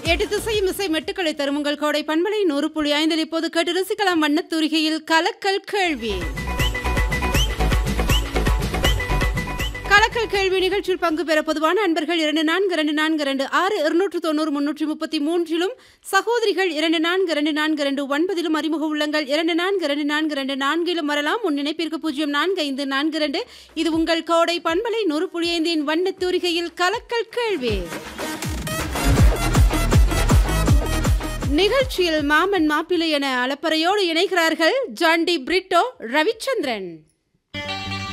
எட்டு திசையும் இசை மெட்டுக்களை தரும் உங்கள் கோடை பண்பலை நூறு புள்ளி ஐந்தில் இப்போது கேட்டு ரசிக்கலாம் வண்ணத்தூரிகையில் கலக்கல் கேள்வி கலக்கல் கேள்வி நிகழ்ச்சியில் பங்கு பெற பொதுவான அன்பர்கள் இரண்டு நான்கு இரண்டு நான்கு இரண்டு ஆறு இருநூற்று தொண்ணூறு முன்னூற்றி முப்பத்தி மூன்றிலும் சகோதரிகள் இரண்டு நான்கு இரண்டு நான்கு இரண்டு ஒன்பதிலும் அறிமுக உள்ளங்கள் இரண்டு நான்கு இரண்டு நான்கு இரண்டு நான்கிலும் வரலாம் முன் நினைப்பிற்கு பூஜ்ஜியம் நான்கு ஐந்து நான்கு இரண்டு இது உங்கள் கோடை பண்பலை நூறு புள்ளி ஐந்தின் வண்ணத்தூரிகையில் கலக்கல் கேள்வி நிகழ்ச்சியில் மாமன் மாப்பிள்ளை என அலப்பறையோடு இணைகிறார்கள் ஜாண்டி பிரிட்டோ ரவிச்சந்திரன்